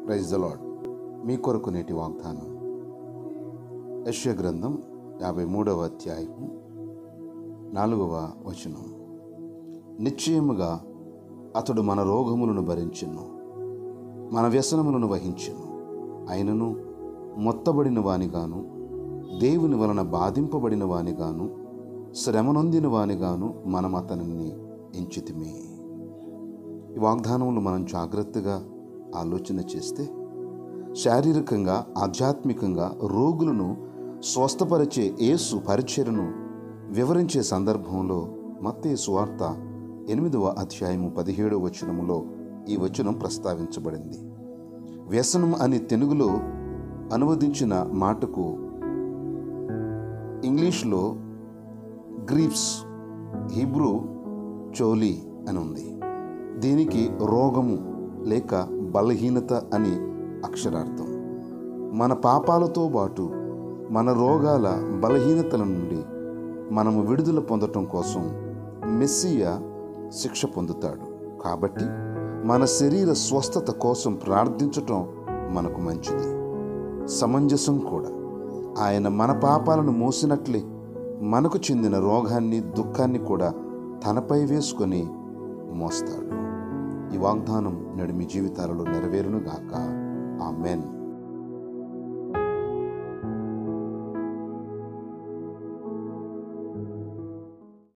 praise the lord మీ కొరకు నేటి వాగ్దానం యశ్య గ్రంథం యాభై మూడవ అధ్యాయము నాలుగవ వచనం నిశ్చయముగా అతడు మన రోగములను భరించెను మన వ్యసనములను వహించెను అయినను మొత్తబడిన వానిగాను దేవుని వలన బాధింపబడిన వానిగాను శ్రమనొందిన వానిగాను మనం అతనిని ఎంచితిమే ఈ వాగ్దానములు మనం జాగ్రత్తగా ఆలోచన చేస్తే శారీరకంగా ఆధ్యాత్మికంగా రోగులను స్వస్థపరిచే యేసు పరిచయను వివరించే సందర్భంలో మత్తయి సువార్త ఎనిమిదవ అధ్యాయము పదిహేడవ వచనములో ఈ వచనం ప్రస్తావించబడింది వ్యసనం అని తెలుగులో అనువదించిన మాటకు ఇంగ్లీష్లో గ్రీప్స్ హీబ్రూ చోలీ అని ఉంది దీనికి రోగము లేక బలహీనత అని అక్షరార్థం మన పాపాలతో పాటు మన రోగాల బలహీనతల నుండి మనము విడుదల పొందటం కోసం మెస్సియా శిక్ష పొందుతాడు కాబట్టి మన శరీర స్వస్థత కోసం ప్రార్థించటం మనకు మంచిది సమంజసం కూడా ఆయన మన పాపాలను మోసినట్లే మనకు చెందిన రోగాన్ని దుఃఖాన్ని కూడా తనపై వేసుకొని మోస్తాడు ఈ వాగ్దానం నడిమి జీవితాలలో నెరవేరును గాక ఆమెన్